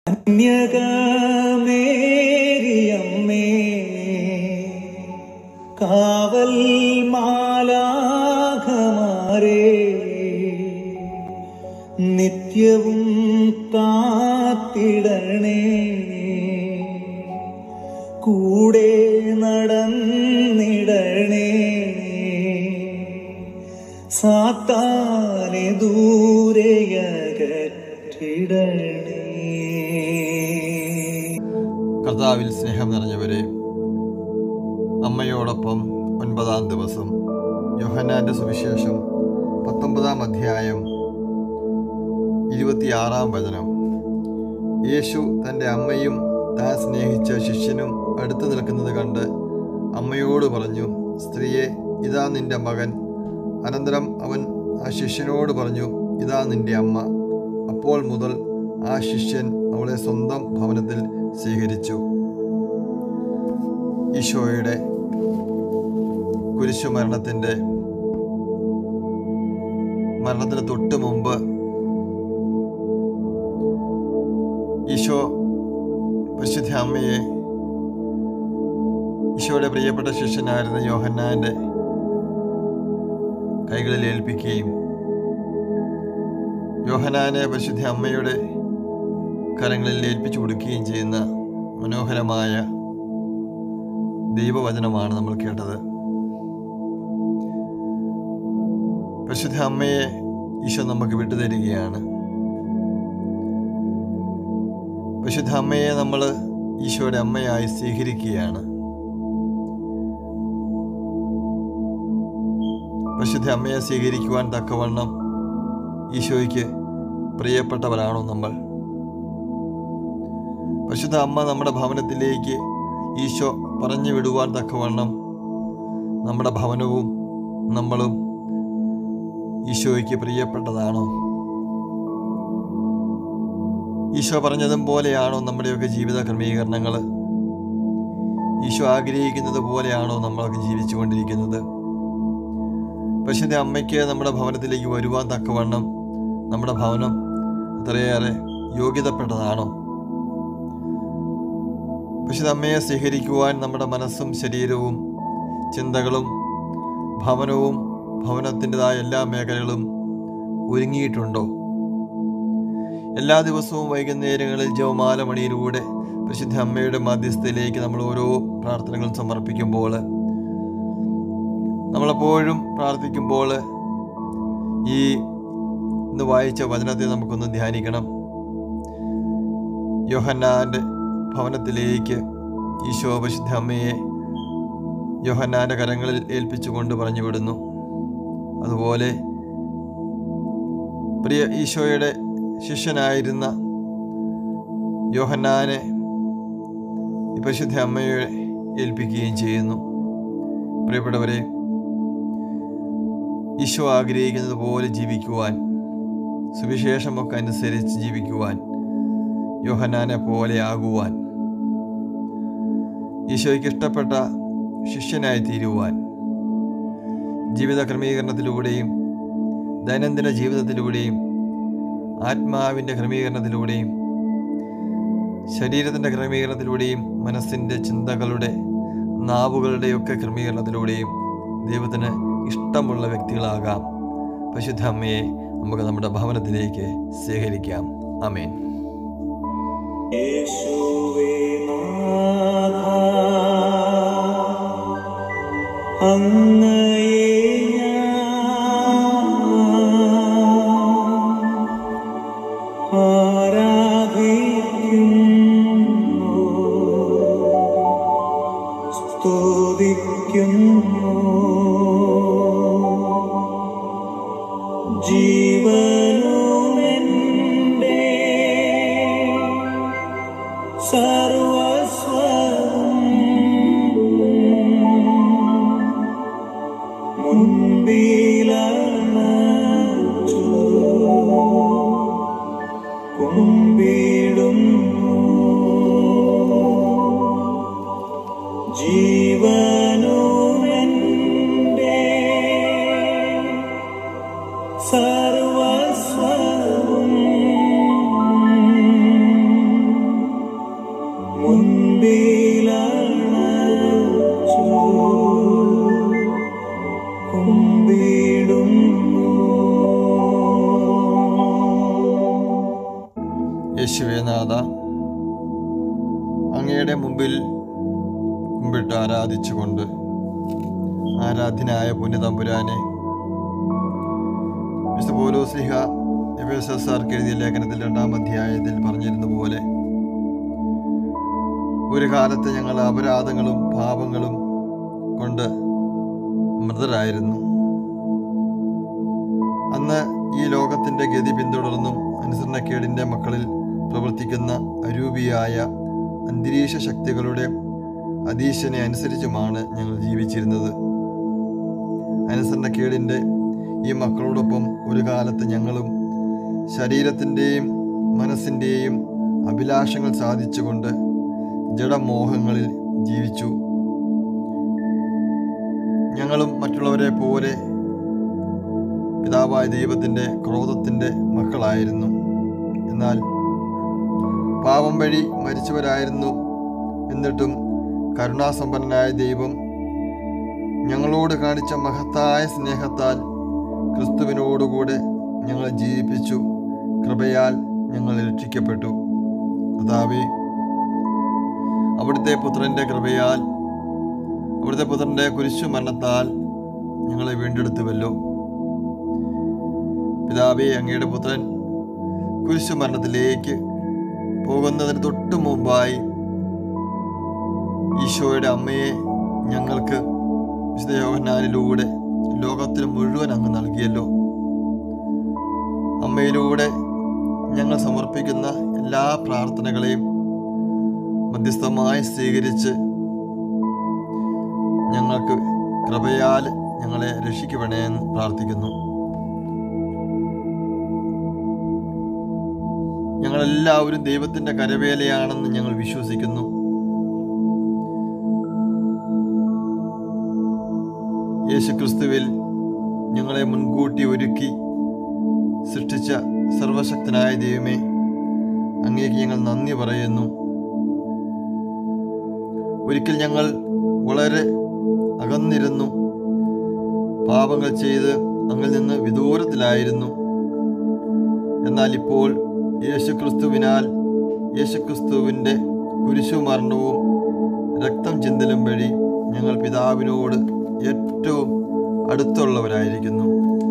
കന്യകമേരിയമ്മേ കാവൽ മാലാഖമാരേ നിത്യവും കാത്തിടണേ കൂടെ നടന്നിടണേ സാത്താനെ ദൂരെയകറ്റിടണേ കർത്താവിൽ സ്നേഹം നിറഞ്ഞവരെ അമ്മയോടൊപ്പം ഒൻപതാം ദിവസം യോഹന്നാന്റെ സുവിശേഷം പത്തൊമ്പതാം അധ്യായം ഇരുപത്തിയാറാം വചനം യേശു തൻ്റെ അമ്മയും താൻ സ്നേഹിച്ച ശിഷ്യനും അടുത്തു നിൽക്കുന്നത് കണ്ട് അമ്മയോട് പറഞ്ഞു സ്ത്രീയെ ഇതാ നിന്റെ മകൻ അനന്തരം അവൻ ആ ശിഷ്യനോട് പറഞ്ഞു ഇതാ നിന്റെ അമ്മ അപ്പോൾ മുതൽ ആ ശിഷ്യൻ അവളെ സ്വന്തം ഭവനത്തിൽ സ്വീകരിച്ചു ഈശോയുടെ കുരിശുമരണത്തിൻ്റെ മരണത്തിന് തൊട്ട് മുമ്പ് ഈശോ പരിശുദ്ധ അമ്മയെ ഈശോയുടെ പ്രിയപ്പെട്ട ശിഷ്യനായിരുന്ന യോഹന്നാന്റെ കൈകളിൽ ഏൽപ്പിക്കുകയും യോഹനാനെ പരിശുദ്ധ അമ്മയുടെ കരങ്ങളിൽ ഏൽപ്പിച്ചു കൊടുക്കുകയും ചെയ്യുന്ന മനോഹരമായ ദൈവവചനമാണ് നമ്മൾ കേട്ടത് പരിശുദ്ധ അമ്മയെ ഈശോ നമുക്ക് വിട്ടുതരികയാണ് പരിശുദ്ധ അമ്മയെ നമ്മൾ ഈശോയുടെ അമ്മയായി സ്വീകരിക്കുകയാണ് പരിശുദ്ധ അമ്മയെ സ്വീകരിക്കുവാൻ തക്കവണ്ണം ഈശോയ്ക്ക് പ്രിയപ്പെട്ടവരാണോ നമ്മൾ പരിശുദ്ധ അമ്മ നമ്മുടെ ഭവനത്തിലേക്ക് ഈശോ പറഞ്ഞു വിടുവാൻ തക്കവണ്ണം നമ്മുടെ ഭവനവും നമ്മളും ഈശോയ്ക്ക് പ്രിയപ്പെട്ടതാണോ ഈശോ പറഞ്ഞതും പോലെയാണോ നമ്മുടെയൊക്കെ ജീവിത ക്രമീകരണങ്ങൾ ഈശോ ആഗ്രഹിക്കുന്നത് പോലെയാണോ നമ്മളൊക്കെ ജീവിച്ചുകൊണ്ടിരിക്കുന്നത് പരിശുദ്ധ അമ്മയ്ക്ക് നമ്മുടെ ഭവനത്തിലേക്ക് വരുവാൻ തക്കവണ്ണം നമ്മുടെ ഭവനം അത്രയേറെ യോഗ്യതപ്പെട്ടതാണോ പരിശുദ്ധ അമ്മയെ സ്വീകരിക്കുവാൻ നമ്മുടെ മനസ്സും ശരീരവും ചിന്തകളും ഭവനവും ഭവനത്തിൻ്റെതായ എല്ലാ മേഖലകളും ഒരുങ്ങിയിട്ടുണ്ടോ എല്ലാ ദിവസവും വൈകുന്നേരങ്ങളിൽ ജവമാല മണിയിലൂടെ പരിശുദ്ധ അമ്മയുടെ മധ്യസ്ഥയിലേക്ക് നമ്മൾ ഓരോ പ്രാർത്ഥനകളും സമർപ്പിക്കുമ്പോൾ നമ്മളെപ്പോഴും പ്രാർത്ഥിക്കുമ്പോൾ ഈ ഇന്ന് വായിച്ച വചനത്തെ നമുക്കൊന്ന് ധ്യാനിക്കണം യോഹന്നാൻ്റെ ഭവനത്തിലേക്ക് ഈശോ പരിശുദ്ധ അമ്മയെ യോഹന്നാൻ്റെ കരങ്ങളിൽ ഏൽപ്പിച്ചുകൊണ്ട് പറഞ്ഞു വിടുന്നു അതുപോലെ പ്രിയ ഈശോയുടെ ശിഷ്യനായിരുന്ന യോഹന്നാനെ ഈ പരിശുദ്ധ അമ്മയെ ഏൽപ്പിക്കുകയും ചെയ്യുന്നു പ്രിയപ്പെട്ടവരെ ഈശോ ആഗ്രഹിക്കുന്നത് പോലെ ജീവിക്കുവാൻ സുവിശേഷമൊക്കെ അനുസരിച്ച് ജീവിക്കുവാൻ യോഹന്നാനെ പോലെ ആകുവാൻ ഈശോയ്ക്ക് ഇഷ്ടപ്പെട്ട ശിഷ്യനായി തീരുവാൻ ജീവിത ക്രമീകരണത്തിലൂടെയും ദൈനംദിന ജീവിതത്തിലൂടെയും ആത്മാവിൻ്റെ ക്രമീകരണത്തിലൂടെയും ശരീരത്തിൻ്റെ ക്രമീകരണത്തിലൂടെയും മനസ്സിൻ്റെ ചിന്തകളുടെ നാവുകളുടെയൊക്കെ ക്രമീകരണത്തിലൂടെയും ദൈവത്തിന് ഇഷ്ടമുള്ള വ്യക്തികളാകാം പരിശുദ്ധ അമ്മയെ നമുക്ക് നമ്മുടെ ഭവനത്തിലേക്ക് സ്വീകരിക്കാം അമേൻ യേശുവേ നാഥാ, അങ്ങയെ ഞാൻ ആരാധിക്കുന്നു സ്തുതിക്കുന്നു ജീവനുമെൻ്റെ സർവസ്വം മുൻപിലണച്ചു കുമ്പിടുന്നു ജീവനുമെൻ്റെ സർവസ്വം യേശുവേ നാഥ അങ്ങയുടെ മുമ്പിൽ കുമ്പിട്ട് ആരാധിച്ചുകൊണ്ട് ആരാധ്യനായ പുണ്യതമ്പുരാനെ വിശുദ്ധ പോലോസ്ലിഹ എഫേസർക്ക് എഴുതിയ ലേഖനത്തിൽ രണ്ടാം അധ്യായത്തിൽ പറഞ്ഞിരുന്ന പോലെ ഒരു കാലത്ത് ഞങ്ങൾ അപരാധങ്ങളും പാപങ്ങളും കൊണ്ട് മൃതരായിരുന്നു അന്ന് ഈ ലോകത്തിന്റെ ഗതി പിന്തുടർന്നും അനുസരണക്കേടിന്റെ മക്കളിൽ പ്രവർത്തിക്കുന്ന അരൂപിയായ അന്തരീക്ഷ ശക്തികളുടെ അധീശനെ അനുസരിച്ചുമാണ് ഞങ്ങൾ ജീവിച്ചിരുന്നത് അനുസരണക്കേടിന്റെ ഈ മക്കളോടൊപ്പം ഒരു കാലത്ത് ഞങ്ങളും ശരീരത്തിൻ്റെയും മനസ്സിൻ്റെയും അഭിലാഷങ്ങൾ സാധിച്ചുകൊണ്ട് ജഡമോഹങ്ങളിൽ ജീവിച്ചു ഞങ്ങളും മറ്റുള്ളവരെ പോലെ പിതാവായ ദൈവത്തിൻ്റെ ക്രോധത്തിൻ്റെ മക്കളായിരുന്നു എന്നാൽ പാപം വഴി മരിച്ചവരായിരുന്നു എന്നിട്ടും കരുണാസമ്പന്നനായ ദൈവം ഞങ്ങളോട് കാണിച്ച മഹത്തായ സ്നേഹത്താൽ ക്രിസ്തുവിനോടുകൂടെ ഞങ്ങളെ ജീവിപ്പിച്ചു കൃപയാൽ ഞങ്ങൾ രക്ഷിക്കപ്പെട്ടു കർത്താവേ അവിടുത്തെ പുത്രന്റെ കൃപയാൽ അവിടുത്തെ പുത്രന്റെ കുരിശു മരണത്താൽ ഞങ്ങളെ വീണ്ടെടുത്തുവല്ലോ പിതാവേ അങ്ങയുടെ പുത്രൻ കുരിശു മരണത്തിലേക്ക് പോകുന്നതിന് തൊട്ടു മുമ്പായി ഈശോയുടെ അമ്മയെ ഞങ്ങൾക്ക് വിശുദ്ധ യോഹന്നാനിലൂടെ ലോകത്തിന് മുഴുവൻ അങ്ങ് നൽകിയല്ലോ അമ്മയിലൂടെ ഞങ്ങൾ സമർപ്പിക്കുന്ന എല്ലാ പ്രാർത്ഥനകളെയും മധ്യസ്ഥമായി സ്വീകരിച്ച് ഞങ്ങൾക്ക് കൃപയാൽ ഞങ്ങളെ രക്ഷിക്കണേ എന്ന് പ്രാർത്ഥിക്കുന്നു ഞങ്ങളെല്ലാവരും ദൈവത്തിന്റെ കരവേലയാണെന്ന് ഞങ്ങൾ വിശ്വസിക്കുന്നു യേശുക്രിസ്തുവിൽ ഞങ്ങളെ മുൻകൂട്ടി ഒരുക്കി സൃഷ്ടിച്ച സർവശക്തനായ ദൈവമേ അങ്ങേക്ക് ഞങ്ങൾ നന്ദി പറയുന്നു ഒരിക്കൽ ഞങ്ങൾ വളരെ അകന്നിരുന്നു പാപങ്ങൾ ചെയ്ത് അങ്ങിൽ നിന്ന് വിദൂരത്തിലായിരുന്നു എന്നാൽ ഇപ്പോൾ യേശുക്രിസ്തുവിനാൽ യേശുക്രിസ്തുവിൻ്റെ കുരിശുമരണവും രക്തം ചിന്തലും വഴി ഞങ്ങൾ പിതാവിനോട് ഏറ്റവും അടുത്തുള്ളവരായിരിക്കുന്നു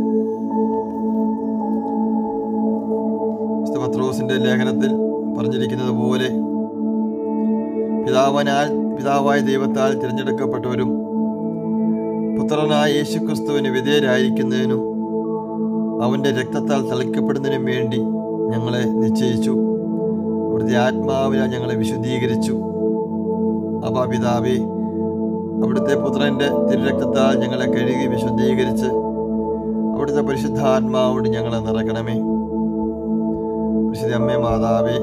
വിശുദ്ധ പത്രോസിന്റെ ലേഖനത്തിൽ പറഞ്ഞിരിക്കുന്നത് പോലെ പിതാവനാൽ പിതാവായ ദൈവത്താൽ തിരഞ്ഞെടുക്കപ്പെട്ടവരും പുത്രനായ യേശുക്രിസ്തുവിന് വിധേയരായിരിക്കുന്നതിനും അവന്റെ രക്തത്താൽ തളിക്കപ്പെടുന്നതിനും വേണ്ടി ഞങ്ങളെ നിശ്ചയിച്ചു അവിടുത്തെ ആത്മാവിനാൽ ഞങ്ങളെ വിശുദ്ധീകരിച്ചു അപ്പാ പിതാവേ അവിടുത്തെ പുത്രന്റെ തിരുരക്തത്താൽ ഞങ്ങളെ കഴുകി വിശുദ്ധീകരിച്ച് അവിടുത്തെ പരിശുദ്ധാത്മാവോട് ഞങ്ങളെ നിറയ്ക്കണമേ വിശുദ്ധ അമ്മേ മാതാവേ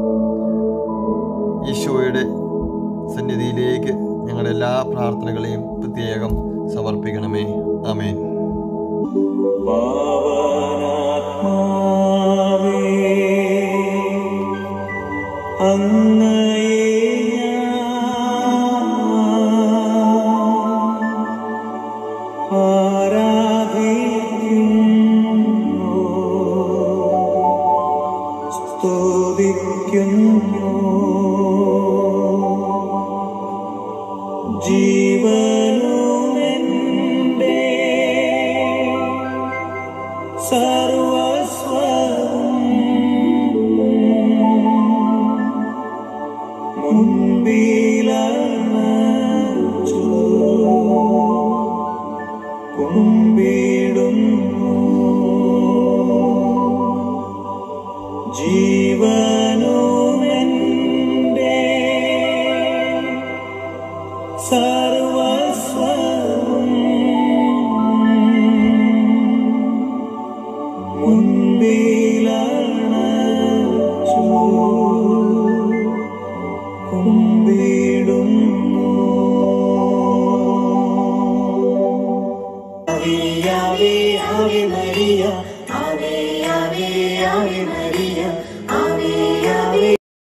ഈശോയുടെ സന്നിധിയിലേക്ക് ഞങ്ങളുടെ എല്ലാ പ്രാർത്ഥനകളെയും പ്രത്യേകം സമർപ്പിക്കണമേ ആമേൻ പാവനാത്മാവേ അങ്ങയെ ഞാൻ ആരാധിക്കുന്നു സ്തുതിക്കുന്നു